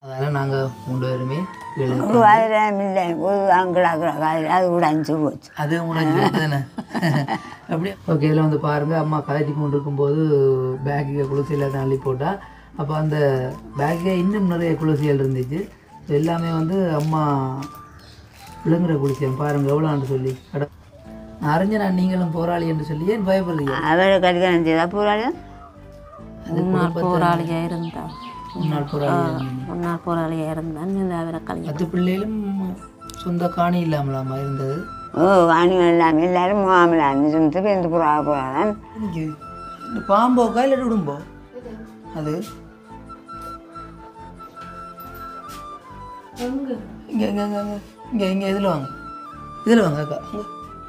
அதனால் நாங்கள் மூணு பேருமே கீழே ஒரு வாயிரம் இல்லை ஒரு அங்கிடாக்கிற காலையில் அது கூட அஞ்சு போச்சு அது முடிஞ்சு தானே அப்படியே ஓகே இதில் வந்து பாருங்கள் அம்மா கலட்டி கொண்டு இருக்கும்போது பேக்குக்கு குளிசையில் தான் அள்ளி போட்டா அப்போ அந்த பேக்கில் இன்னும் நிறைய குளிசைகள் இருந்துச்சு இது எல்லாமே வந்து அம்மா விழுங்குற குளிசையம் பாருங்கள் எவ்வளோன்னு சொல்லி கட அறிஞ்சனா நீங்களும் போராளி என்று சொல்லி ஏன் பயப்படுறீங்க அவரை கல்யாணம் செய்தா போராளி முன்னாள் போராளியாக இருந்தான் முன்னாள் போராளி முன்னாள் போராளியாக இருந்தான் இந்த அவரை கல்யாணம் பத்து பிள்ளைகளும் சொந்த காணி இல்லாமலாமா இருந்தது ஓ வாணிகள் எல்லாமே எல்லாரும் மாமலான்னு சொல்லிட்டு பேருந்து புறா போகிறான் இங்கே இந்த பாம்போக்கா இல்லை உடும்போ அது இங்கே இங்கே இங்கே இங்கே இங்கே இங்கே இதில் வாங்க இதில் வாங்க அக்கா அங்கே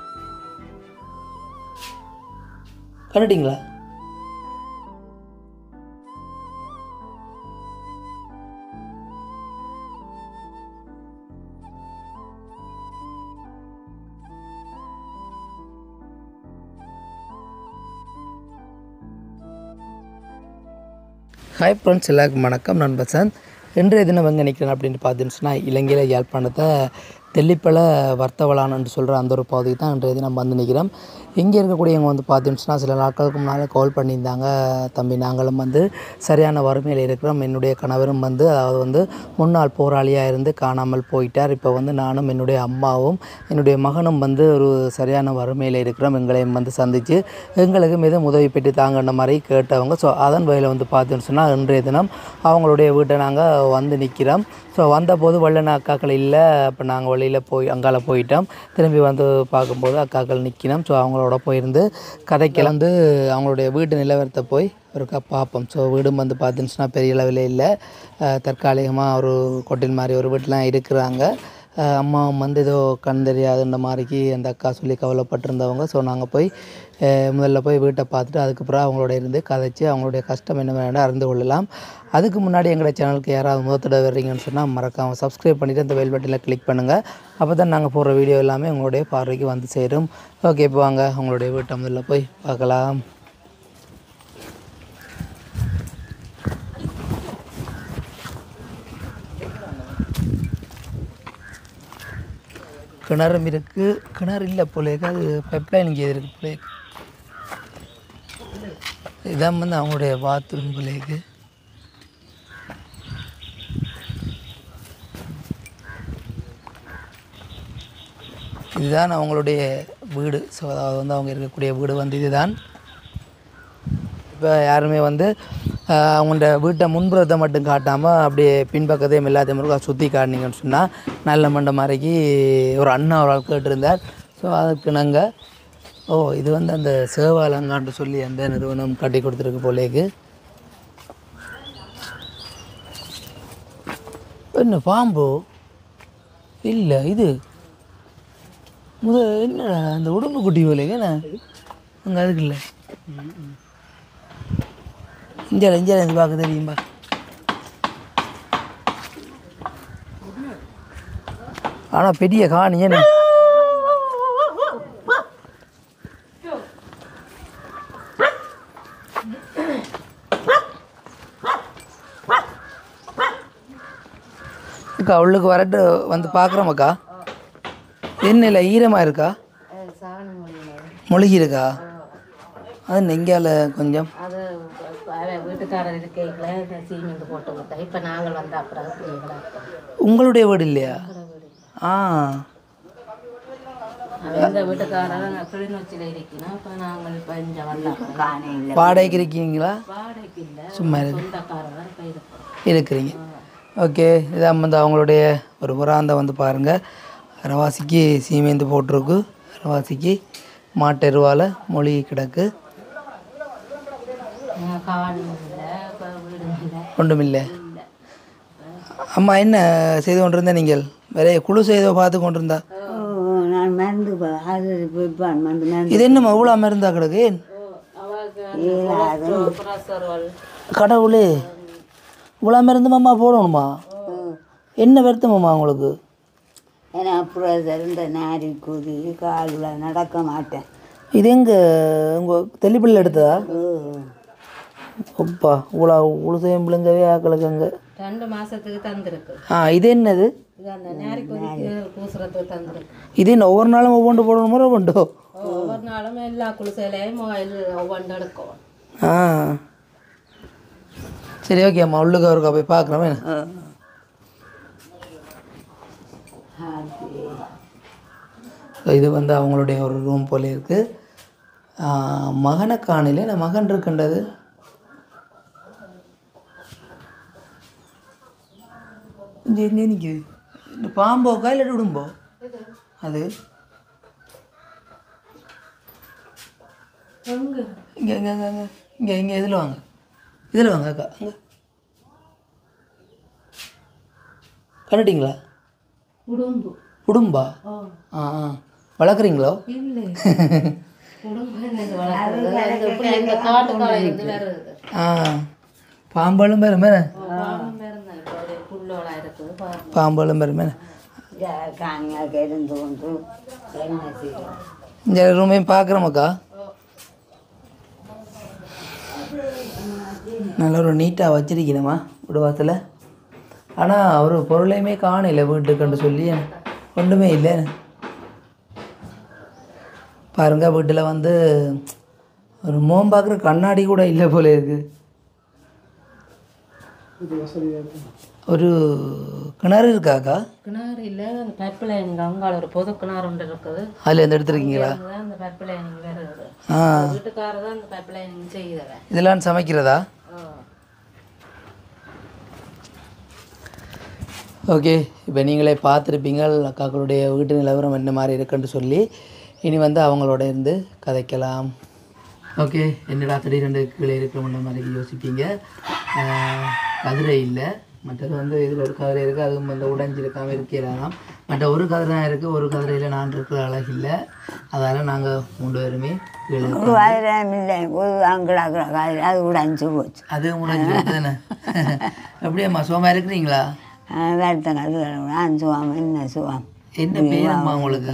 கண்டுட்டிங்களா ஹாய் ஃப்ரெண்ட்ஸ் எல்லாருக்கும் வணக்கம் நான் பசந்த் இன்றைய தினம் எங்கே நிற்கிறேன் அப்படின்னு பார்த்தீங்கன்னு சொன்னால் இலங்கையில் யாழ்ப்பாணத்தை தெல்லிப்பள வர்த்தவளான் என்று சொல்கிற அந்த ஒரு பகுதிக்கு தான் இன்றைய தினம் வந்து நிற்கிறோம் இங்கே இருக்கக்கூடியவங்க வந்து பார்த்தீங்கன்னு சொன்னால் சில நாட்களுக்கு முன்னால் கால் பண்ணியிருந்தாங்க தம்பி நாங்களும் வந்து சரியான வறுமையில் இருக்கிறோம் என்னுடைய கணவரும் வந்து அதாவது வந்து முன்னாள் போராளியாக இருந்து காணாமல் போயிட்டார் இப்போ வந்து நானும் என்னுடைய அம்மாவும் என்னுடைய மகனும் வந்து ஒரு சரியான வறுமையில் இருக்கிறோம் எங்களையும் வந்து சந்தித்து எங்களுக்கு மீதும் உதவி பெற்று தாங்கன்ற மாதிரி கேட்டவங்க ஸோ அதன் வகையில் வந்து பார்த்தீங்கன்னு சொன்னால் இன்றைய தினம் அவங்களுடைய வீட்டை நாங்கள் வந்து நிற்கிறோம் ஸோ வந்தபோது வெள்ளன அக்காக்கள் இல்லை அப்போ நாங்கள் வெளியில் போய் அங்கால போயிட்டோம் திரும்பி வந்து பார்க்கும்போது அக்காக்கள் நிற்கணும் ஸோ அவங்களோட போயிருந்து கதைக்கு வந்து அவங்களுடைய வீட்டு நிலவரத்தை போய் ஒருக்கா பார்ப்போம் ஸோ வீடும் வந்து பார்த்துச்சுன்னா பெரிய அளவில் இல்லை அஹ் தற்காலிகமாக ஒரு கொட்டில் மாதிரி ஒரு வீட்டிலாம் இருக்கிறாங்க அஹ் அம்மாவும் வந்து ஏதோ கண் தெரியாதுன்ற மாதிரிக்கு அந்த அக்கா சொல்லி கவலைப்பட்டிருந்தவங்க ஸோ நாங்கள் போய் அஹ் முதல்ல போய் வீட்டை பார்த்துட்டு அதுக்கப்புறம் அவங்களோட இருந்து கதைச்சு அவங்களுடைய கஷ்டம் என்ன வேணும் அறிந்து கொள்ளலாம் அதுக்கு முன்னாடி எங்களோட சேனலுக்கு யாராவது முதல் தடவை வர்றீங்கன்னு சொன்னால் மறக்காமல் சப்ஸ்கிரைப் பண்ணிவிட்டு அந்த பெல் பட்டனில் கிளிக் பண்ணுங்கள் அப்போ தான் நாங்கள் போடுற வீடியோ எல்லாமே உங்களுடைய பார்வைக்கு வந்து சேரும் ஓகே இப்போ வாங்க அவங்களுடைய வீட்டை முதல்ல போய் பார்க்கலாம் கிணறும் இருக்குது கிணறு இல்லை போலேக்கு அது பைப்லைன் இங்கே இருக்கு போலேக்கு இதான் வந்து அவங்களுடைய பாத்ரூம் போலேக்கு இதுதான் அவங்களுடைய வீடு ஸோ அதாவது வந்து அவங்க இருக்கக்கூடிய வீடு வந்து இதுதான் இப்போ யாருமே வந்து ஆஹ், அவங்களோட வீட்டை முன்புறத்தை மட்டும் காட்டாமல் அப்படியே பின்பக்கத்தையும் எல்லாத்தையும் இருக்கும் சுற்றி காட்டினீங்கன்னு சொன்னால் நல்ல மண்ட மாதிரிக்கு ஒரு அண்ணா ஒரு ஆள் கேட்டிருந்தார் ஸோ அதுக்கு நாங்கள் ஓ இது வந்து அந்த சேவாலங்கான்னு சொல்லி அந்த நிறுவனம் கட்டி கொடுத்துருக்கு போலேக்கு என்ன பாம்பு இல்லை இது முத என்னடா அந்த உடம்பு குட்டி போலேங்க என்ன அங்கே அதுக்கு இல்லை இங்கே இங்கே இருந்து பார்க்க தெரியும்பா ஆனால் பெரிய காணி என்ன அக்கா உள்ளுக்கு வரட்டு வந்து பார்க்குறோமாக்கா என்ன இல்லை ஈரமாக இருக்கா மொழிகி இருக்கா அது நெங்கால கொஞ்சம் அது அவன் வீட்டுக்காரர் இருக்கையில் சீமெண்ட் போட்டு விட்டா இப்போ நாங்கள் வந்த அப்புறம் பிள்ளைகளா உங்களுடைய வீடு இல்லையா ஆ அவன் இந்த வீட்டுக்காரர் கிளிநொச்சியில் இருக்கணும் இப்போ நாங்கள் இப்போ இங்கே வந்த அப்புறம் காணி இல்லை வாடகைக்கு இருக்கீங்களா வாடகைக்கு இல்லை சும்மா இருக்கு சொந்தக்காரர் தான் இப்போ இருக்கிறோம் இருக்கிறீங்க ஓகே இதான் வந்து அவங்களுடைய ஒரு புறாந்த வந்து பாருங்கள் ரவாசிக்கு சீமேந்து போட்டிருக்கு ரவாசிக்கு மாட்டெருவால் மொழி கிடக்கு கால் இல்லை இப்போ வீடு இல்லை ஒன்றுமில்லை அம்மா என்ன செய்து கொண்டிருந்த நீங்கள் வேற குழு செய்தோ பார்த்து கொண்டிருந்தா ஓ நான் மருந்து ப- அது விற்பான் மருந்து மருந்து இது என்னம்மா இவ்வளோ மருந்தா கிடக்கு ஏன் இயலாது கடவுளே இவ்வளோ மருந்து அம்மா போடணுமா என்ன வருத்தமாம்மா உங்களுக்கு ஏன்னா அப்புறம் இருந்த நாரி குதி காலில் நடக்க மாட்டேன் இது எங்கே உங்கள் தெளிப்பிள்ளை எடுத்ததா ஓ அப்பா இவ்வளோ உளுசையும் பிள்ளைங்கவே ஆக்களுக்கு அங்கே ரெண்டு மாசத்துக்கு தந்திருக்கு ஆ இது என்னது இது அந்த நேரி கொதிக்கு பூசுறதுக்கு தந்திருக்கு இது என்ன ஒவ்வொரு நாளும் ஒவ்வொன்று போடணுமோ ஒவ்வொன்றோ ஒவ்வொரு நாளும் எல்லா குளிசையிலையும் இது ஒவ்வொன்று எடுக்கும் ஆ சரி ஓகே அம்மா உள்ளுக்கு அவருக்கா போய் பார்க்குறோம் இது வந்து அவங்களுடைய ஒரு ரூம் போல இருக்குது மகனை காணல நான் மகன் இருக்கின்றது இங்கே எங்கே நிற்குது இந்த பாம்போக்கா இல்லை உடும்போ அது இங்கே இங்கே இங்கே இங்கே இங்கே இங்கே இதில் வாங்க இதில் வாங்க அக்கா அங்கே கண்டுட்டிங்களா உடும்பு உடும்பா ஓ ஆ ஆ வளர்க்குறீங்களோ இல்லை உடும்பு என்னது வளர்க்குறது இந்த இப்படி இந்த காட்டுக்கால இருந்து வருது ஆ பாம்பாலும் பெருமே பாவம் இருந்தா இப்போ ஒரு புல்லோலா இருக்குது பாருங்க பாம்பாலும் பெருமே காணியாக இருந்து கொண்டு என்ன செய்யும் இந்த ரூமையும் பார்க்குறோமாக்கா நல்ல ஒரு நீட்டாக வச்சிருக்கணுமா விடுவாத்தில் ஆனால் ஒரு பொருளையுமே காணல வீட்டுக்குன்னு சொல்லி ஒன்றுமே இல்லை பாருங்க வீட்டில் வந்து ஒரு மோம் பார்க்குற கண்ணாடி கூட இல்லை போல இருக்கு ஒரு கிணறு இருக்காக்கா கிணறு இல்லை அந்த பைப் லைனிங் அங்கால ஒரு பொது கிணறு ஒன்று இருக்குது அதில் எந்த எடுத்துருக்கீங்களா அதுதான் அந்த பைப் லைனிங் வருது ஆ வீட்டுக்காரர் தான் அந்த பைப் லைனிங் செய்தவன் இதெல்லாம் சமைக்கிறதா ஓ ஓகே இப்போ நீங்களே பார்த்துருப்பீங்க அக்காக்களுடைய வீட்டு நிலவரம் என்ன மாதிரி இருக்குன்னு சொல்லி இனி வந்து அவங்களோட இருந்து கதைக்கலாம் ஓகே என்னடா திடீரெண்டு கீழே இருக்கிற மாதிரி யோசிப்பீங்க ஆஹ், கதிரை இல்லை மற்றது வந்து இதில் ஒரு கதிரை இருக்குது அதுவும் வந்து உடைஞ்சிருக்காம இருக்கிறதாம் மற்ற ஒரு கதிரை தான் இருக்குது ஒரு கதிரையில் நான் இருக்கிற அழகு இல்லை அதால் நாங்கள் மூன்று பேருமே கீழே ஒரு வாயிரம் இல்லை ஒரு அங்கடாக்கிற காயில் அது உடைஞ்சு போச்சு அது முடிஞ்சு தானே எப்படியம்மா சுகமாக இருக்கிறீங்களா வருத்தங்க அது நான் சுவாம என்ன சுவாம் என்ன பேரம்மா உங்களுக்கு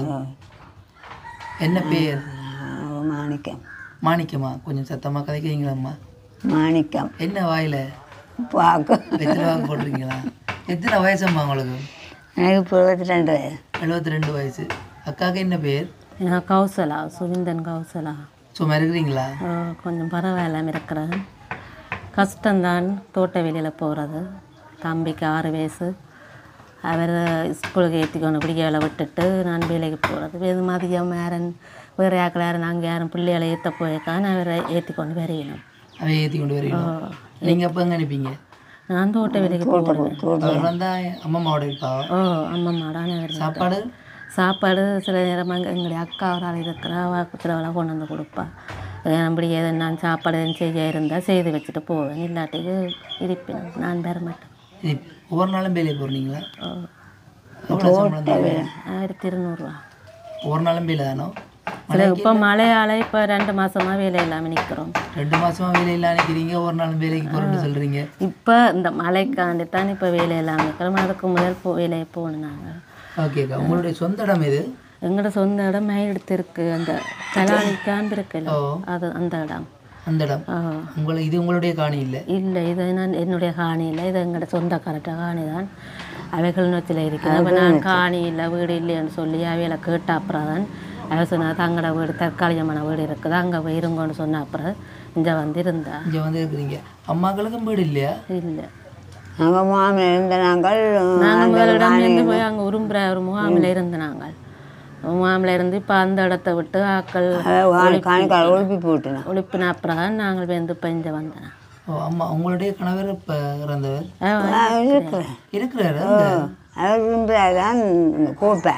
என்ன பேர் மாணிக்கம் மாணிக்கம்மா கொஞ்சம் சத்தமாக கதைக்கிறீங்களாம்மா மாணிக்கம் என்ன வாயில பார்க்க எத்தனை வாக்கு போட்டிருக்கீங்களா எத்தனை வயசம்மா உங்களுக்கு எனக்கு இப்போ இருபத்தி ரெண்டு வயசு எழுபத்தி ரெண்டு வயசு அக்காவுக்கு என்ன பேர் நான் கௌசலா சுவிந்தன் கௌசலா சும்மா இருக்கிறீங்களா ஓ, கொஞ்சம் பரவாயில்லாம இருக்கிறேன் கஷ்டம்தான் தோட்ட வெளியில் போகிறது தம்பிக்கு ஆறு வயசு அவர் ஸ்கூலுக்கு ஏற்றிக்கொண்டு பிடிக்கல விட்டுட்டு நான் வேலைக்கு போகிறது இது மதியம் யாரன் வேறு யாக்கள் யாரும் நாங்கள் யாரும் பிள்ளைகளை ஏற்ற போயிருக்கான் அவரை ஏற்றிக்கொண்டு வரையணும் அவை ஏற்றி கொண்டு வரீங்களா நீங்கள் அப்போ எங்கே அனுப்பிங்க நான் தோட்ட வேலைக்கு போகிறேன் அவர் வந்தால் அம்மாவோட இருப்பாவா ஓ அம்மா மாடான அவர் சாப்பாடு சாப்பாடு சில நேரம் அங்கே எங்களுடைய அக்கா ஒரு ஆள் இருக்கிறா அவள் சிலவெல்லாம் கொண்டு வந்து கொடுப்பா அப்படி எதை நான் சாப்பாடு எதுவும் செய்ய இருந்தால் செய்து வச்சுட்டு போவேன் இல்லாட்டிக்கு இருப்பேன் நான் பெற மாட்டேன் இது ஒவ்வொரு நாளும் வேலைக்கு போகிறீங்களா ஓ எவ்வளோ சம்பளம் தருவீங்க ஆயிரத்தி இருநூறுவா ஒவ்வொரு நாளும் வேலை தானோ சில இப்போ மழையால் இப்போ ரெண்டு மாதமாக வேலை இல்லாமல் நிற்கிறோம் ரெண்டு மாசமா வேலை இல்லாம நிற்கிறீங்க ஒரு நாளும் வேலைக்கு போகிறேன்னு சொல்கிறீங்க இப்போ இந்த மழைக்காண்டி தான் இப்போ வேலை இல்லாமல் நிற்கிறோம் அதுக்கு முதல் போ வேலையை போகணும் நாங்கள் ஓகேக்கா உங்களுடைய சொந்த இடம் இது எங்களோட சொந்த இடம் மயிலெடுத்து இருக்குது அந்த கலாணி கேம்ப் இருக்குல்ல ஓ அது அந்த இடம் அந்த இடம் ஆ உங்களை இது உங்களுடைய காணி இல்லை இல்லை இது நான் என்னுடைய காணி இல்லை இது எங்களோட சொந்த கரெக்டாக காணி தான் அவைகள் நோச்சில் இருக்குது அப்போ நான் காணி இல்லை வீடு இல்லைன்னு சொல்லி அவைகளை கேட்ட அப்புறம் தான் அவ சொன்னா தங்களோட வீடு தற்காலிகமான வீடு இருக்குது அங்கே போய் இருங்கன்னு சொன்ன அப்புறம் இங்கே வந்து இருந்தா இங்கே வந்து இருக்கிறீங்க அம்மாக்களுக்கும் வீடு இல்லையா இல்லை நாங்கள் மாமி இருந்த நாங்கள் நாங்கள் முதலிடம் இருந்து போய் அங்கே உரும்புற ஒரு முகாமில் இருந்த நாங்கள் முகாமில் இருந்து இப்போ அந்த இடத்த விட்டு ஆக்கள் காணிக்கால் ஒழுப்பி போட்டுனேன் ஒழிப்பின அப்புறம் தான் நாங்கள் வந்து இப்போ இங்கே வந்தோம் ஓ அம்மா உங்களுடைய கணவர் இப்போ இறந்தவர் இருக்கிறேன் இருக்கிறாரு அவர் விரும்புகிறார் இந்த கூப்பை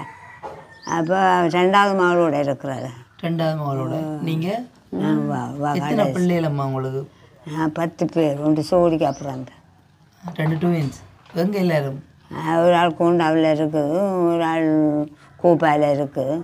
அப்போ ரெண்டாவது மகளோட இருக்கிறாரு ரெண்டாவது மகளோட நீங்கள் நான் வா- வா- எத்தனை பிள்ளைகள் அம்மா உங்களுக்கு நான் பத்து பேர் ஒன்று சோடிக்கு அப்புறம் இருந்தேன் ரெண்டு டுவின்ஸ் எங்கே எல்லாரும் ஒரு ஆள் கூண்டாவில் இருக்குது ஒரு ஆள் கூப்பாயில் இருக்குது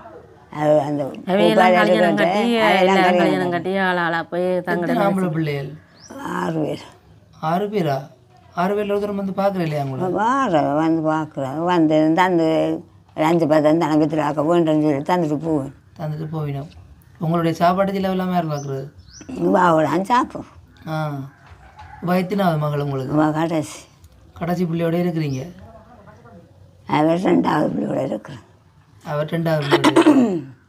அது அந்த அவையெல்லாம் கூப்பாயில் கல்யாணம் இருக்கிறது கட்டி அதெல்லாம் எல்லாம் கல்யாணம் கல்யாணம் கட்டி ஆள் ஆளாக போய் தங்களோட எத்தனை ஆம்பளை பிள்ளைகள் ஆறு பேர் ஆறு பேரா ஆறு பேர்ல ஒருத்தர் வந்து பார்க்குற இல்லையா உங்களுக்கு வார வந்து பார்க்குறேன் வந்து தந்து ஒரு அஞ்சு பத்து தனக்கத்தில் ஆக்க வேண்டும்னு சொல்லி தந்துட்டு போவேன் தந்துட்டு போவினோம் உங்களுடைய சாப்பாடு செலவு எல்லாமே யார் பார்க்குறது வாவலாம் சாப்பிடும் ஆ வயத்தினாவது மகள் உங்களுக்கு அவள் கடைசி கடைசி பிள்ளையோட இருக்கிறீங்க அவர் ரெண்டாவது பிள்ளையோட இருக்கிறேன் அவர் ரெண்டாவது பிள்ளையோட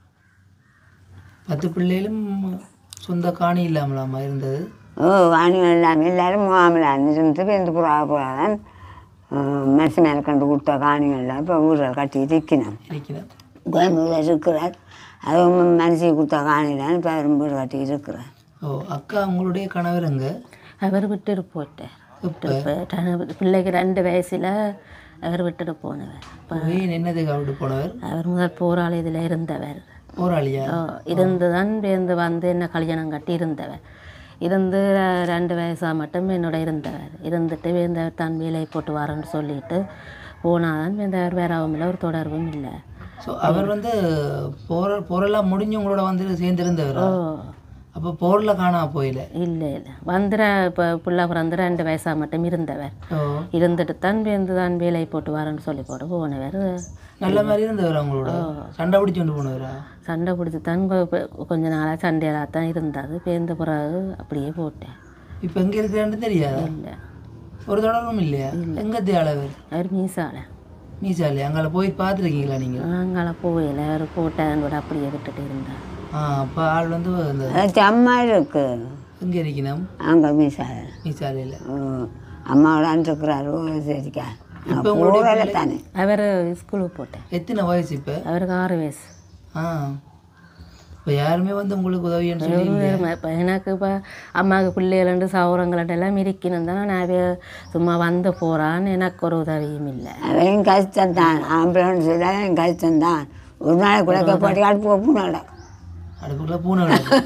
பத்து பிள்ளைகளும் சொந்த காணி இல்லாமலாமா இருந்தது ஓ வாணிகள் எல்லாமே எல்லாரும் முகாமில் இருந்து பேருந்து புறா புறாதான் மெஸ் மேலே கண்டு கொடுத்த காணிகள்லாம் இப்போ ஊரில் கட்டி இருக்கணும் இருக்கிறேன் கோயம்புத்தூர் இருக்கிறார் அதுவும் மனசு கொடுத்த காணிதான் இப்போ அவர் வீடு கட்டி இருக்கிறார் ஓ அக்கா உங்களுடைய கணவர் எங்க அவர் விட்டுட்டு போட்டார் இப்போ போயிட்டார். பிள்ளைக்கு ரெண்டு வயசில் அவர் விட்டுட்டு போனவர் இப்போ ஏன் என்னதுக்கு விட்டு போனவர் அவர் முதல் போராளி இதில் இருந்தவர் போராளியா ஓ, இருந்து தான் பேருந்து வந்து என்ன கல்யாணம் கட்டி இருந்தவர் இருந்து ர- ரெண்டு வயசாக மட்டும் என்னோட இருந்தவர் இருந்துட்டு வேந்தவர் தான் வேலையை போட்டு வரேன்னு சொல்லிட்டு போனாதான் வேந்தவர் வேறாவும் இல்லை ஒரு தொடர்பும் இல்லை ஸோ அவர் வந்து போற போரெல்லாம் முடிஞ்சு உங்களோட வந்து சேர்ந்திருந்தவர் ஓ அப்போ போரில் காணா போயில இல்லை இல்லை வந்துட இப்போ பிள்ளை பிறந்து ரெண்டு வயசாக மட்டும் இருந்தவர் ஓ இருந்துட்டு தான் வேந்து தான் வேலையை போட்டு வரேன்னு சொல்லி போட்டு போனவர் நல்ல மாதிரி இருந்தவர் அவங்களோட சண்டை பிடிச்சு கொண்டு போனவரா சண்டை பிடிச்சி தான் கொ- கொ- கொஞ்ச நாளாக சண்டையாக தான் இருந்தது பேர்ந்த பிறகு அப்படியே போட்டேன் இப்போ எங்கே இருக்கிறான்னு தெரியாதா இல்லை ஒரு தொடர்பும் இல்லையா எங்கே தேளவர் அவர் மீசாலை மீசாலி அங்கே போய் பார்த்துருக்கீங்களா நீங்கள் அங்கே போயில அவர் போட்டேன் அப்படியே விட்டுட்டு இருந்தார் ஆ அப்போ ஆள் வந்து இந்த அதாச்சும் அம்மா இருக்கு எங்கே இருக்கணும் அங்கே மீசால மீசாலையில் அம்மாவோட இருக்கிறாரு சரிக்கா இப்போ உங்களுடைய போகல தானே அவர் ஸ்கூலுக்கு போட்டேன் எத்தனை வயசு இப்போ அவருக்கு ஆறு வயசு ஆ இப்போ யாருமே வந்து உங்களுக்கு உதவின்னு சொல்லி இப்போ எனக்கு இப்போ அம்மாவுக்கு பிள்ளைகளண்டு சௌரங்களண்டு எல்லாம் இருக்கணும் தான் நான் வே- சும்மா வந்து போகிறான்னு எனக்கு ஒரு உதவியும் இல்லை அவன் கஷ்டம்தான் ஆம்பளைன்னு சொல்ல அவன் கஷ்டம்தான் ஒரு நாளைக்கு குழக்க போட்டு அடுப்பு பூனாட அடுப்புக்குள்ள பூனை கிடக்கு.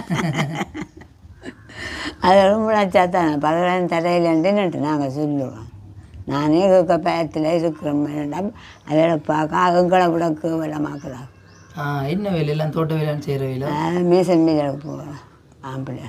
அதோட முளைச்சா தானே பகவான் தரையிலன்ட்டு நாங்கள் சொல்லுவோம் நானே கேட்க பயத்தில் இருக்கிறோம் வேண்டாம் அதோட பார்க்க எங்களை விட கேவலமாக்குறாங்க ஆ என்ன வேலை எல்லாம் தோட்ட வேலைன்னு செய்கிற வேலை மீசன் மீதலுக்கு போகிறோம் ஆம்பளை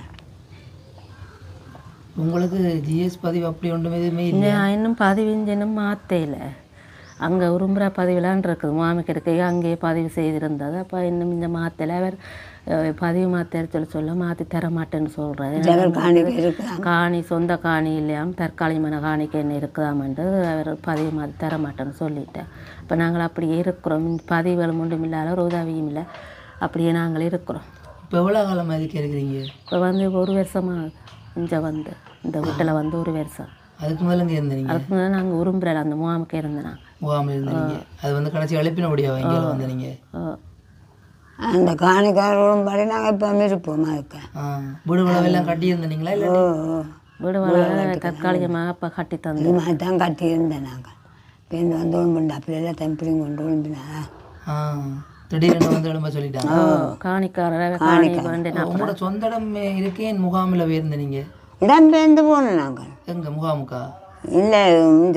உங்களுக்கு ஜிஎஸ் பதிவு அப்படி ஒன்றுமே எதுவுமே இல்லை நான் இன்னும் பதிவிஞ்சனும் மாற்றல அங்கே உரும்புற பதிவுலான் இருக்குது மாமிக்கு இருக்க அங்கேயே பதிவு செய்திருந்தது அப்போ இன்னும் இந்த மாற்றல அவர் அஹ், பதிவு மாற்ற சொல்லி சொல்ல மாற்றி தர மாட்டேன்னு சொல்கிறேன் ஜெகல் காணிக்க இருக்கிறாங்க காணி சொந்த காணி இல்லையாம் தற்காலிகமான காணிக்கு என்ன இருக்குதாமன்ட்டு அவர் பதிவு மாற்றி தர மாட்டேன்னு சொல்லிட்டேன் இப்போ நாங்கள் அப்படியே இருக்கிறோம் இந்த பதிவுகளும் ஒன்றும் இல்லாத ஒரு உதவியும் இல்லை அப்படியே நாங்கள் இருக்கிறோம் இப்போ எவ்வளோ காலம் அதுக்கு இருக்கிறீங்க இப்போ வந்து ஒரு வருஷமாக இங்கே வந்து இந்த வீட்டில் வந்து ஒரு வருஷம் அதுக்கு முதல்ல இங்கே இருந்தீங்க அதுக்கு முன்னாடி நாங்கள் உரும்புறல அந்த முகாமுக்கு இருந்தேன் நாங்கள் முகாமில் இருந்தீங்க அது வந்து கடைசி அழைப்பின முடியாது இங்கே வந்தீங்க அந்த காணிக்காரோடும்படி நாங்கள் இப்போ இருப்போம் அதுக்கு ஆ வீடு வளவெல்லாம் கட்டி இருந்தீங்களா இல்லை ஓ வீடு வளர தற்காலிகமாக அப்போ கட்டி தந்து இது மாதிரி தான் கட்டி இருந்தேன் நாங்கள் பேருந்து வந்து ஒன்று அப்படியெல்லாம் தம்பியும் கொண்டு ஒன்றுனா ஆ திடீர்னு வந்து எழும்ப சொல்லிட்டாங்க காணிக்காரர் காணி வேண்டிய உங்களோட சொந்த இடம் இருக்கேன் முகாமில் போயிருந்த நீங்கள் இடம்பெயர்ந்து போனோம் நாங்கள் எங்க முகாமுக்கா இல்லை இந்த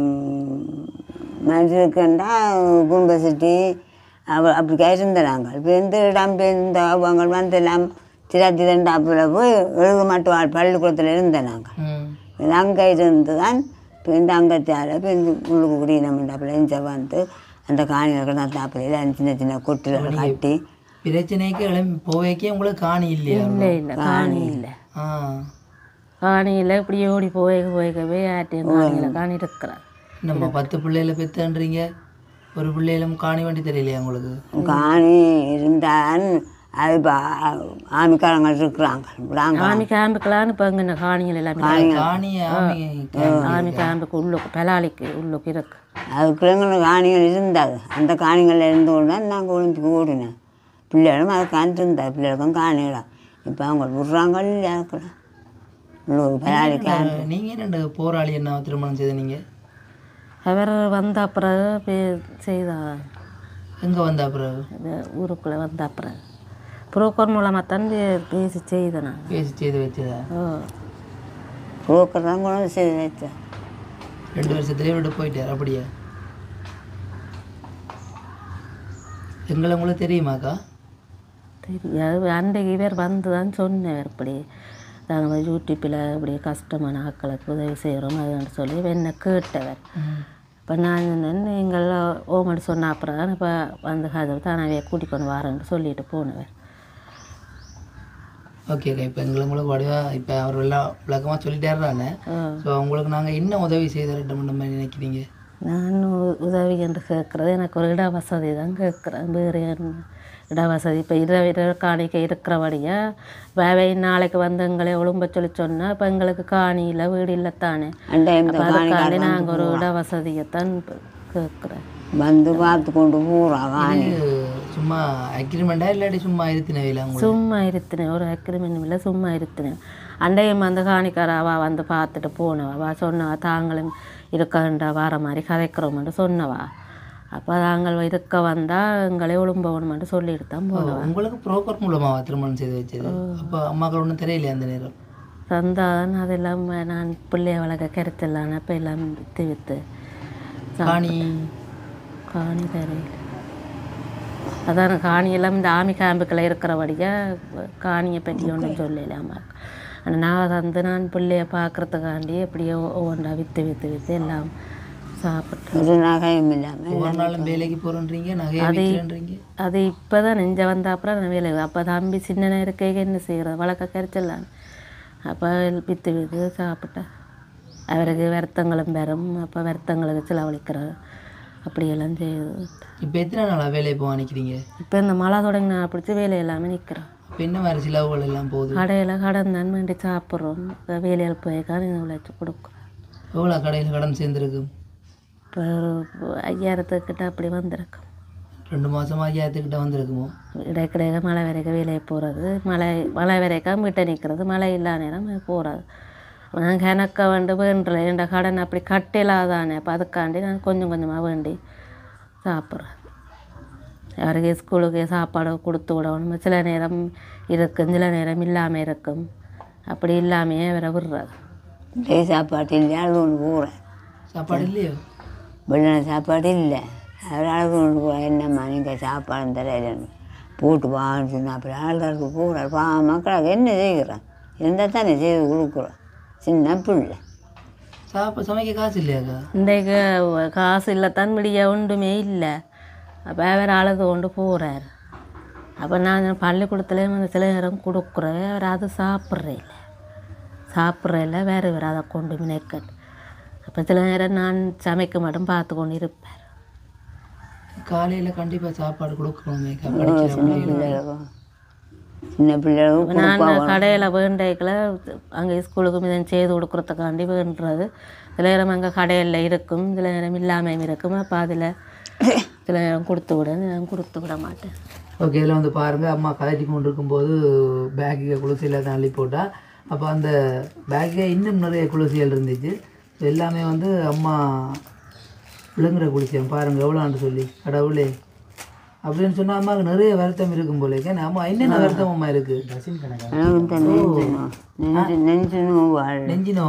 மதுக்கண்டா கும்பசிட்டி அவ அப்படி இருந்தோம் நாங்கள் இப்போ எந்த இடம்பெயர்ந்த அவங்க வந்து எல்லாம் திராத்தி ரெண்டாப்புல போய் எழுத மாட்டுவாள் பள்ளிக்கூடத்தில் இருந்தோம் நாங்கள் ம் இது அங்கே இருந்து தான் இப்போ இந்த அங்கத்தால் இப்போ இந்த உள்ளுக்கு குடியினம்ண்டாப்புல இந்த வந்து அந்த காணிகள் கிடந்தாப்புல சின்ன சின்ன கொட்டுகள் கட்டி பிரச்சனைக்கு எழும்பி போவேக்கே உங்களுக்கு காணி இல்லையா இல்லை இல்லை காணி இல்லை ஆ காணியில் இப்படி ஓடி போய் போய்க்கவே ஆட்டியும் காணியில் காணி இருக்கிறார் நம்ம பத்து பிள்ளைகளை பெத்தன்றீங்க ஒரு பிள்ளைகளும் காணி வண்டி தெரியலையா உங்களுக்கு காணி இருந்தான் அது இப்போ ஆமிக்காரங்க இருக்கிறாங்க விடாங்க ஆமி கேம்புக்கெல்லாம் இப்போ இங்கே காணிகள் எல்லாமே காணி ஆமி ஆமி கேம்புக்கு உள்ளுக்கு பெலாலிக்கு உள்ளுக்கு இருக்கு அதுக்குள்ளே காணிகள் இருந்தாது அந்த காணிகளில் இருந்து கொண்டு தான் நாங்கள் ஒளிஞ்சுக்கு ஓடினேன் பிள்ளைகளும் அது காண்டிருந்தா பிள்ளைகளுக்கும் காணிடலாம் இப்போ அவங்க விட்றாங்க இல்லையா அதுக்குள்ள உள்ளூர் பலாளிக்கா நீங்க ரெண்டு போராளி என்ன திருமணம் செய்த நீங்க அவர் வந்த அப்புறம் பே- செய்தா எங்க வந்த பிறகு இது ஊருக்குள்ளே வந்த அப்புறம் புரோக்கர் மூலமாக தான் பே- பேசி செய்தேன் நான் பேசி செய்து வச்சதா ஓ புரோக்கர் தான் கொண்டு வந்து செய்து வச்சேன் ரெண்டு வருஷத்துலேயே விட்டு போயிட்டார் அப்படியா எங்களை உங்களுக்கு தெரியுமாக்கா தெரியாது அன்றைக்கு இவர் வந்து தான் சொன்னவர் இப்படி நாங்கள் யூடியூப்பில் இப்படி கஷ்டமான ஆட்களுக்கு உதவி செய்கிறோம் அதுன்னு சொல்லி என்னை கேட்டவர் இப்போ நான் சொன்னேன் நீங்கள் ஓமன் சொன்ன அப்புறம் தான் இப்போ வந்து கதை தானாவே கூட்டிக் கொண்டு வரேன்னு சொல்லிட்டு போனவர் ஓகே ஓகே இப்போ எங்களுக்கு வடிவாக இப்போ அவர் எல்லாம் விளக்கமாக சொல்லிட்டாருறானே ஸோ உங்களுக்கு நாங்கள் என்ன உதவி செய்து தரட்டும் மாதிரி நினைக்கிறீங்க நான் உ- உதவி என்று கேட்குறது எனக்கு ஒரு இட வசதி தான் கேட்குறேன் வேறு என்ன இட வசதி இப்போ இட இட காணிக்கை இருக்கிறபடியா வேவை நாளைக்கு வந்து எங்களை ஒழும்ப சொல்லி சொன்னால் இப்போ எங்களுக்கு காணி இல்லை வீடு இல்லை தானே அந்த இந்த அப்போ அதுக்காண்டி காணிக்காரன் நாங்கள் ஒரு இட வசதியைத்தான் கேட்குறேன் வந்து பார்த்து கொண்டு போகிறா காணி இது சும்மா அக்ரிமெண்ட்டா இல்லாட்டி சும்மா இருத்தினவையில் உங்களுக்கு சும்மா இருத்தினேன் ஒரு அக்ரிமெண்ட் இல்லை சும்மா இருத்தினேன் அண்டையும் அந்த காணிக்கார அவள் வந்து பார்த்துட்டு போனவா அவ சொன்னவா தாங்களும் இருக்கண்டா வார மாதிரி கதைக்கிறோம்னு சொன்னவா அப்போ தாங்கள் இருக்க வந்தால் எங்களே ஒழும்பவணுமென்று சொல்லிட்டு தான் போனவா உங்களுக்கு புரோக்கர் மூலமாக திருமணம் செய்து வச்சது அப்போ அம்மாக்கள் ஒன்றும் தெரியலையே அந்த நேரம் தந்தான் அதெல்லாம் நான் பிள்ளைய வளர்க்க கிடைச்சலான்னு அப்போ எல்லாம் விற்று விற்று காணி காணி தெரியல அதான் காணியெல்லாம் இந்த ஆமி கேம்புக்கில் இருக்கிறபடியாக காணியை பற்றி ஒன்றும் சொல்லல அம்மா ஆனால் நான் வந்து நான் பிள்ளைய பார்க்குறதுக்காண்டி எப்படியோ ஒவ்வொன்றா விற்று விற்று விற்று எல்லாம் சாப்பிட்டேன் ஒரு நகையும் இல்லாமல் ஒவ்வொரு நாளும் வேலைக்கு போகிறேன்றீங்க நகையை விற்கிறேன்றீங்க அது இப்போ தான் நெஞ்ச வந்த அப்புறம் நான் வேலை அப்போ தம்பி சின்ன இருக்கைக்கு என்ன செய்கிறது வழக்க கரைச்சிடலாம் அப்போ விற்று விற்று சாப்பிட்டேன் அவருக்கு வருத்தங்களும் பெறும் அப்போ வருத்தங்களுக்கு செலவழிக்கிறது அப்படியெல்லாம் செய்யுது இப்போ எத்தனை நாளாக வேலையை போக நினைக்கிறீங்க இப்போ இந்த மழை தொடங்கினா பிடிச்சி வேலை எல்லாமே நிற்கிறோம் இப்போ என்ன மாதிரி செலவுகள் எல்லாம் போகுது கடையில் கடன் தான் வேண்டி சாப்பிட்றோம் வேலையில் போய் காணி உழைச்சி கொடுக்குறோம் எவ்வளோ கடையில் கடன் சேர்ந்துருக்கும் இப்போ ஒரு ஐயாயிரத்துக்கிட்ட அப்படி வந்திருக்கும் ரெண்டு மாதமாக ஐயாயிரத்துக்கிட்ட வந்திருக்குமோ இடைக்கிடையே மழை வரைக்கும் வேலையை போகிறது மழை மழை வரைக்கும் வீட்டை நிற்கிறது மழை இல்லாத நேரம் போகிறது நான் கணக்க வேண்டு வேண்டல என் கடன் அப்படி கட்டிலாதானே அப்போ அதுக்காண்டி நான் கொஞ்சம் கொஞ்சமாக வேண்டி சாப்பிட்றேன் அவருக்கு ஸ்கூலுக்கு சாப்பாடு கொடுத்து விடணும் சில நேரம் இருக்கும் சில நேரம் இல்லாமல் இருக்கும் அப்படி இல்லாமையே அவரை விடுறது டே சாப்பாட்டு இல்லை அழுது கொண்டு போகிறேன் சாப்பாடு இல்லையோ வெள்ளன சாப்பாடு இல்லை அவர் அழுது கொண்டு போகிறேன் என்னம்மா நீங்கள் சாப்பாடு தரையிலன்னு போட்டு வான்னு சொன்னா அப்படி அழுதுக்கு போகிறார் பா மக்களுக்கு என்ன செய்கிறேன் இருந்தால் தானே செய்து கொடுக்குறோம் சின்ன பிள்ளை சாப்பா சமைக்க காசு இல்லையாக்கா இன்றைக்கு காசு இல்லைத்தான் முடிய ஒன்றுமே இல்லை அப்போ அவர் அழுது கொண்டு போகிறார் அப்போ நான் பள்ளிக்கூடத்துல வந்து சில நேரம் கொடுக்குறேன் அவர் அது சாப்பிட்றே இல்லை சாப்பிட்றே இல்லை வேறு வேறு அதை கொண்டு மினைக்கட் அப்போ சில நேரம் நான் சமைக்க மட்டும் பார்த்து கொண்டு இருப்பேன் காலையில் கண்டிப்பாக சாப்பாடு கொடுக்கணுமேக்கா படிக்கிற பிள்ளைகளுக்கு பிள்ளைகளுக்கும் சின்ன பிள்ளைகளுக்கும் நான் கடையில் வேண்டைக்கில் அங்கே ஸ்கூலுக்கு இதன் செய்து கொடுக்குறதுக்காண்டி வேண்டுறது சில நேரம் அங்கே கடையில் இருக்கும் சில நேரம் இல்லாமையும் இருக்கும் அப்போ அதில் சில நேரம் கொடுத்து விட நான் கொடுத்து விட மாட்டேன் ஓகே இதில் வந்து பாருங்கள் அம்மா கதைச்சி கொண்டு இருக்கும்போது பேக்குக்கு குளிசையில் தான் அள்ளி போட்டா அப்போ அந்த பேக்கில் இன்னும் நிறைய குளிசைகள் இருந்துச்சு So எல்லாமே வந்து அம்மா விழுங்குற குளிசையம் பாருங்கள் எவ்வளோன்னு சொல்லி கடவுளே அப்படின்னு சொன்னா அம்மாவுக்கு நிறைய வருத்தம் இருக்கும் போல இருக்கு. அம்மா என்னென்ன வருத்தம் அம்மா இருக்குது எனக்கு தான் நெஞ்சு நெஞ்சு நெஞ்சு நோவாள் நெஞ்சினோ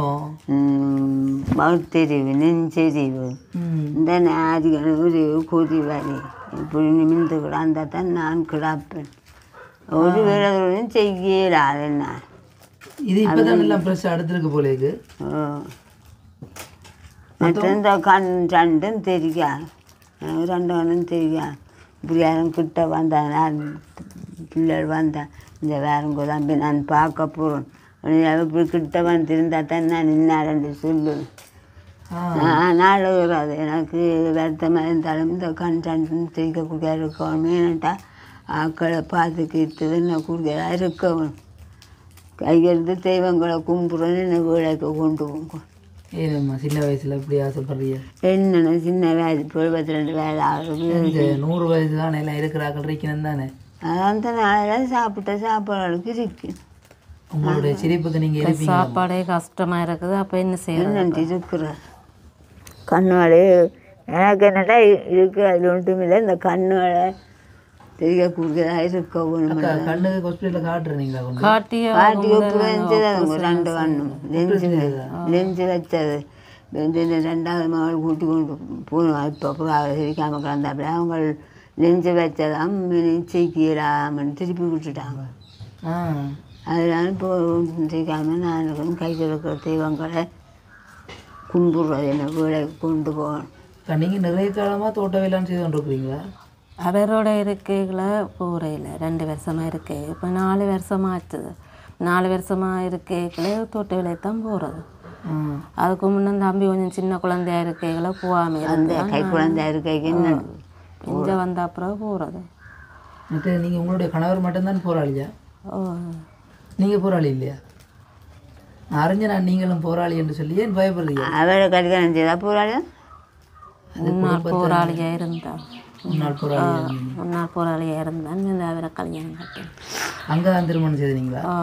பகுத்தறிவு நெஞ்சறிவு ம் இந்த நாதிகள் ஒரு கொதி வரி இப்படி நிமிர்ந்து கிடந்தா தான் நான் கிடப்பேன் ஒரு விரதம் செய்யலாது நான் இது இப்போ தான் எல்லாம் ஃப்ரெஷ்ஷாக அடுத்திருக்கு போல இருக்கு மற்ற இந்த கண் ரெண்டும் தெரியா எனக்கு ரெண்டு கண்ணும் தெரியா இப்படி யாரும் கிட்ட வந்தேன் நான் பிள்ளைகள் வந்தேன் இந்த வேறங்க தம்பி நான் பார்க்க போகிறேன் இப்படி கிட்ட வந்திருந்தா தான் நான் இன்னாரண்டு சொல்லுவேன் ஆ நாளுகிறது எனக்கு வருத்தமாக இருந்தாலும் இந்த கண் ரெண்டும் தெரிக்கக்கூடிய இருக்கணும் ஏன்னாட்டா ஆக்களை பார்த்துக்கிட்டு என்ன கூடியதாக இருக்கணும் கையெழுத்து தெய்வங்களை கும்பிட்றோன்னு என்ன வேலைக்கு கொண்டு போங்க ஏனம்மா சின்ன வயசில் இப்படி ஆசைப்படுறீங்க என்னென்ன சின்ன வயசு இப்போ இருபத்தி ரெண்டு வயது ஆகுது இந்த நூறு வயசு தான் எல்லாம் இருக்கிறாக்கள் இருக்கணும் தானே அந்த நாளில் சாப்பிட்ட சாப்பாடுகளுக்கு இருக்கு உங்களுடைய சிரிப்புக்கு நீங்கள் இருப்பீங்க சாப்பாடே கஷ்டமாக இருக்குது அப்போ என்ன செய்யறது என்னண்டு இருக்கிறார் கண்ணாடி எனக்கு என்னடா இருக்கு அது ஒன்றும் இல்லை இந்த கண்ணால தெரியக்கூடியதாக இருக்க ஒன்று அக்கா கண்ணுக்கு ஹாஸ்பிட்டலில் காட்டுறீங்களா கொண்டு காட்டியோ பாட்டி ஒப்பு வச்சது ரெண்டு கண்ணும் லெஞ்சு லெஞ்சு வச்சது இந்த இந்த ரெண்டாவது மகள் கூட்டி கொண்டு போகணும் இப்போ அப்புறம் சிரிக்காமல் கிடந்தாப்புல அவங்க லெஞ்சு வச்சதாம் சீக்கியலாமன்னு திருப்பி விட்டுட்டாங்க ஆ அதனால இப்போ சிரிக்காமல் நான் கை இருக்கிற தெய்வங்களை கும்பிட்றது என்ன வேலைக்கு கொண்டு போகணும் அக்கா நீங்கள் நிறைய காலமாக தோட்ட வேளாண் செய்து கொண்டு இருக்கிறீங்களா அவரோட இருக்கைகளை போகையில் ரெண்டு வருஷமாக இருக்கு இப்போ நாலு வருஷமாக ஆச்சுது நாலு வருஷமாக இருக்கைகளே தோட்ட வேலையை தான் போகிறது ம். அதுக்கு முன்னே தம்பி கொஞ்சம் சின்ன குழந்தையா இருக்கைகளை போகாமல் அந்த இருந்து கை குழந்தை இருக்கைக்கு என்ன இங்கே வந்த அப்புறம் போகிறது மற்ற நீங்கள் உங்களுடைய கணவர் மட்டும்தான் போராளியா ஓ நீங்கள் போராளி இல்லையா நான் அறிஞ்ச நான் நீங்களும் போராளி என்று சொல்லி ஏன் பயப்படுறீங்க அவரை கல்யாணம் செய்தா போராளி முன்னாள் போராளியாக இருந்தான் முன்னாள் போராளி இருந்தீங்க. முன்னாள் போராளியாக இருந்தான் இந்த அவரை கல்யாணம் கட்டேன் அங்கே தான் திருமணம் செய்தீங்களா ஓ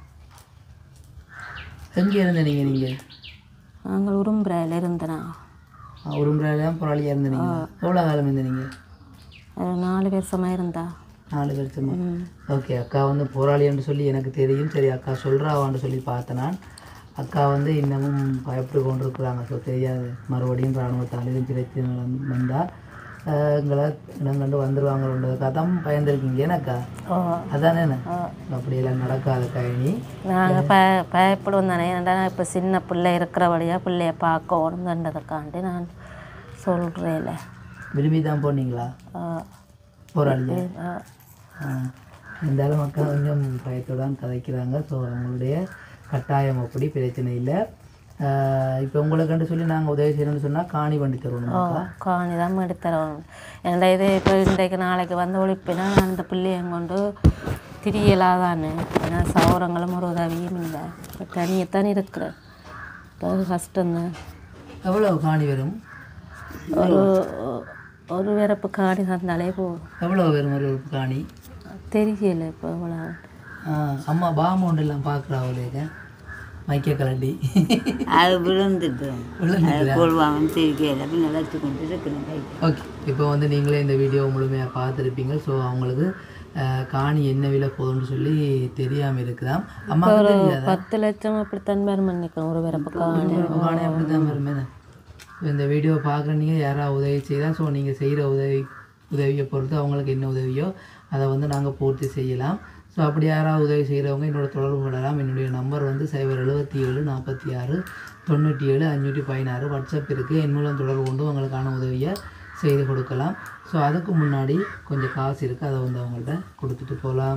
எங்கே இருந்த நீங்கள் நீங்கள் நாங்கள் உரும்புறையில் இருந்தனா உரும்புறையில் தான் போராளியாக இருந்தீங்க எவ்வளோ காலம் இருந்தீங்க அது நாலு வருஷமாக இருந்தா நாலு வருஷமா ஓகே அக்கா வந்து போராளி என்று சொல்லி எனக்கு தெரியும் சரி அக்கா சொல்கிறாவான்னு சொல்லி பார்த்தேன் நான் அக்கா வந்து இன்னமும் பயப்பட்டு கொண்டு இருக்கிறாங்க ஸோ தெரியாது மறுபடியும் இராணுவத்தால் எதுவும் பிரச்சனை வந்தால் எங்களை இடம் கண்டு வந்துடுவாங்கன்றதுக்காக தான் பயந்துருக்கீங்க ஏன்னாக்கா ஓ அதானே என்ன அப்படியெல்லாம் நடக்காத கழனி நாங்கள் ப பயப்படுவோம் தானே ஏன்டா இப்போ சின்ன பிள்ளை இருக்கிற வழியாக பிள்ளைய பார்க்கணுங்கன்றதுக்காண்டி நான் சொல்கிறேன்ல விரும்பி தான் போனீங்களா போராளியா ஆ. இருந்தாலும் மக்கள் கொஞ்சம் பயத்துடன் கதைக்கிறாங்க ஸோ அவங்களுடைய கட்டாயம் அப்படி பிரச்சனை இல்லை இப்போ உங்களை கண்டு சொல்லி நாங்கள் உதவி செய்யணும்னு சொன்னால் காணி வண்டி தருவோம் காணி தான் எடுத்துறோம் ஏன்டா இது இப்போ இன்றைக்கு நாளைக்கு வந்து ஒழிப்பினா நான் இந்த பிள்ளையை கொண்டு திரியலாதானே ஏன்னா சௌரங்களும் ஒரு உதவியும் இல்லை இப்போ தனியத்தான் இருக்கிறேன் இப்போ அது கஷ்டம்தான் எவ்வளோ காணி வரும் ஒரு ஒரு விறப்பு காணி தந்தாலே போதும் எவ்வளோ வரும் ஒரு காணி தெரியல இப்போ இவ்வளோ ஆ, அம்மா பாமௌண்ட் எல்லாம் பார்க்குறாவுலேங்க மைக்க கலண்டி அது விழுந்துட்டு அது போடுவாங்கன்னு தெரியல பின்ன வச்சு கொண்டு இருக்கிறேன் கை ஓகே இப்போ வந்து நீங்களே இந்த வீடியோ முழுமையாக பார்த்துருப்பீங்க ஸோ அவங்களுக்கு அஹ், காணி என்ன விலை போகுதுன்னு சொல்லி தெரியாமல் இருக்குதாம் அம்மாவுக்கு தெரியாதா பத்து லட்சம் அப்படித்தான் பேர் பண்ணிக்கிறோம் ஒரு விறப்பு காணி காணி அப்படி தான் வருமே இந்த வீடியோ பார்க்குற நீங்கள் யாராவது உதவி செய்தால் ஸோ நீங்கள் செய்கிற உதவி உதவியை பொறுத்து அவங்களுக்கு என்ன உதவியோ அதை வந்து நாங்கள் பூர்த்தி செய்யலாம் ஸோ அப்படி யாராவது உதவி செய்கிறவங்க என்னோட தொடர்பு கொள்ளலாம் என்னுடைய நம்பர் வந்து சைபர் எழுபத்தி ஏழு நாற்பத்தி ஆறு தொண்ணூற்றி ஏழு அஞ்சூற்றி பதினாறு வாட்ஸ்அப் இருக்குது என் மூலம் தொடர்பு கொண்டு உங்களுக்கான உதவியை செய்து கொடுக்கலாம் ஸோ அதுக்கு முன்னாடி கொஞ்சம் காசு இருக்குது அதை வந்து அவங்கள்ட்ட கொடுத்துட்டு போகலாம்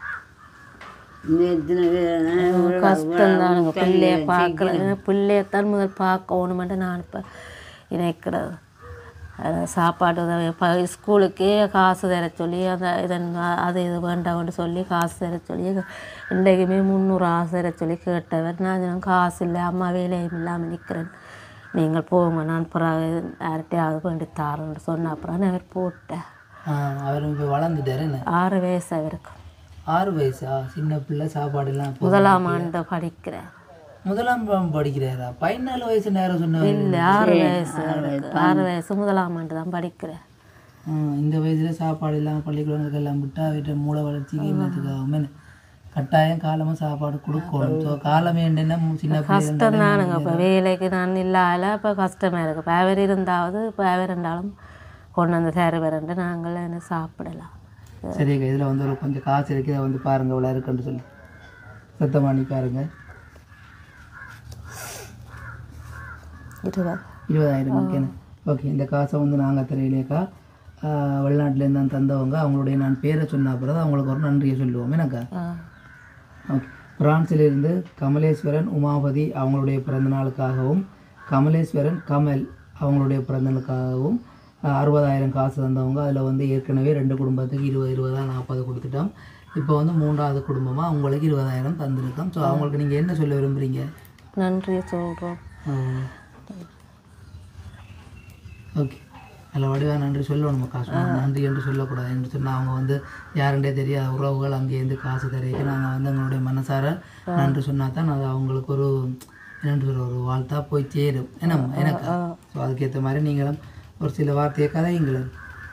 இந்த எத்தனை பேர் கஷ்டம் தானுங்க பிள்ளைய பார்க்கல பிள்ளையத்தான் முதல் பார்க்கணுமென்ட்டு நான் இப்போ நினைக்கிறது அதான் சாப்பாடு உதவி இப்போ ஸ்கூலுக்கே காசு தர சொல்லி அந்த இதன் அது இது வேண்டாம்னு சொல்லி காசு தர சொல்லி இன்றைக்குமே முந்நூறு ஆசை தர சொல்லி கேட்டவர் நான் சொன்னேன், காசு இல்லை அம்மா வேலையும் இல்லாமல் நிற்கிறேன் நீங்கள் போங்க நான் பிறகு யார்கிட்டையாவது வேண்டி தாரேன்னு சொன்ன அப்புறம் நான் அவர் போட்டேன் ஆஹ் அவர் இப்போ வளர்ந்துட்டாரு என்ன ஆறு வயசு அவருக்கு ஆறு வயசா சின்ன பிள்ளை சாப்பாடெல்லாம் இப்போ முதலாம் ஆண்டு படிக்கிறேன் முதலாம் பாகம் படிக்கிறாரா பதினாலு வயசு நேரம் சொன்னவர் இல்லை ஆறு வயசு அவருக்கு. ஆறு வயசு முதலாம் ஆண்டு தான் படிக்கிறேன் ம், இந்த வயசுல சாப்பாடு இல்லாமல் பள்ளிக்கூடங்களுக்கு எல்லாம் விட்டா வீட்டை மூளை வளர்ச்சிக்கு என்னத்துக்கு ஆகும் கட்டாயம் காலமாக சாப்பாடு கொடுக்கணும் ஸோ காலமே என்னென்ன சின்ன பிள்ளை கஷ்டம் தானுங்க இப்போ வேலைக்கு நான் இல்லாத இப்போ கஷ்டமாக இருக்குது இப்போ அவர் இருந்தாவது இப்போ அவர் இருந்தாலும் கொண்டு வந்து தருவாருன்ட்டு நாங்கள் என்ன சாப்பிடலாம் சரிங்க இதில் வந்து ஒரு கொஞ்சம் காசு இருக்குது அதை வந்து பாருங்க இவ்வளோ இருக்குன்னு சொல்லி சத்தம் பண்ணி பாருங்க இருபது இருபதாயிரம் இருக்கேன்னு ஓகே இந்த காசை வந்து நாங்கள் தெரியலையக்கா வெளிநாட்டிலேருந்து தான் தந்தவங்க அவங்களுடைய நான் பேரை சொன்ன அப்புறம் தான் அவங்களுக்கு ஒரு நன்றியை சொல்லுவோம் எனக்கா ஆ ஓகே பிரான்சிலிருந்து கமலேஸ்வரன் உமாபதி அவங்களுடைய பிறந்த நாளுக்காகவும் கமலேஸ்வரன் கமல் அவங்களுடைய பிறந்த நாளுக்காகவும் அஹ், அறுபதாயிரம் காசு தந்தவங்க அதில் வந்து ஏற்கனவே ரெண்டு குடும்பத்துக்கு இருபது இருபதா நாற்பது கொடுத்துட்டோம் இப்போ வந்து மூன்றாவது குடும்பமாக அவங்களுக்கு இருபதாயிரம் தந்திருக்கோம் ஸோ அவங்களுக்கு நீங்கள் என்ன சொல்ல விரும்புகிறீங்க நன்றி சொல்கிறோம் ஓகே நல்ல வடிவாக நன்றி சொல்லணும் காசு நன்றி என்று சொல்லக்கூடாது என்று சொன்னால் அவங்க வந்து யாருண்டே தெரியாத உறவுகள் அங்கேருந்து காசு தரைக்கு நாங்கள் வந்து எங்களுடைய மனசார நன்றி சொன்னால் தான் அது அவங்களுக்கு ஒரு என்னென்று சொல்ற ஒரு வாழ்த்தா போய் சேரும் என்ன எனக்கு ஸோ அதுக்கேற்ற மாதிரி நீங்களும் ஒரு சில வார்த்தையை கதையுங்களேன்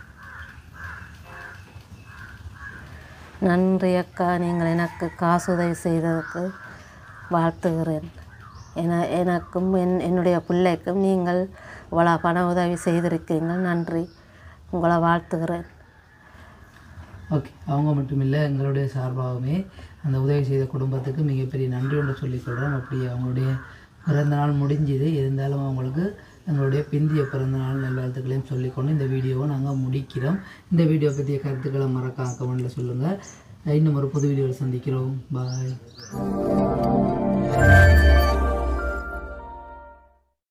நன்றி அக்கா நீங்கள் எனக்கு காசு உதவி செய்ததுக்கு வாழ்த்துகிறேன் என எனக்கும் என் என்னுடைய பிள்ளைக்கும் நீங்கள் இவ்வளோ பண உதவி செய்திருக்கீங்கள் நன்றி உங்களை வாழ்த்துகிறேன் ஓகே அவங்க மட்டும் இல்லை எங்களுடைய சார்பாகவுமே அந்த உதவி செய்த குடும்பத்துக்கு மிகப்பெரிய நன்றி ஒன்று சொல்லிக்கொள்கிறோம் அப்படி அவங்களுடைய பிறந்த நாள் முடிஞ்சுது இருந்தாலும் அவங்களுக்கு எங்களுடைய பிந்திய பிறந்த நாள் நல்வாழ்த்துக்களையும் சொல்லிக்கொண்டு இந்த வீடியோவை நாங்கள் முடிக்கிறோம் இந்த வீடியோ பற்றிய கருத்துக்களை மறக்காம கமெண்ட்டில் சொல்லுங்கள் இன்னும் ஒரு புது வீடியோவில் சந்திக்கிறோம் பாய்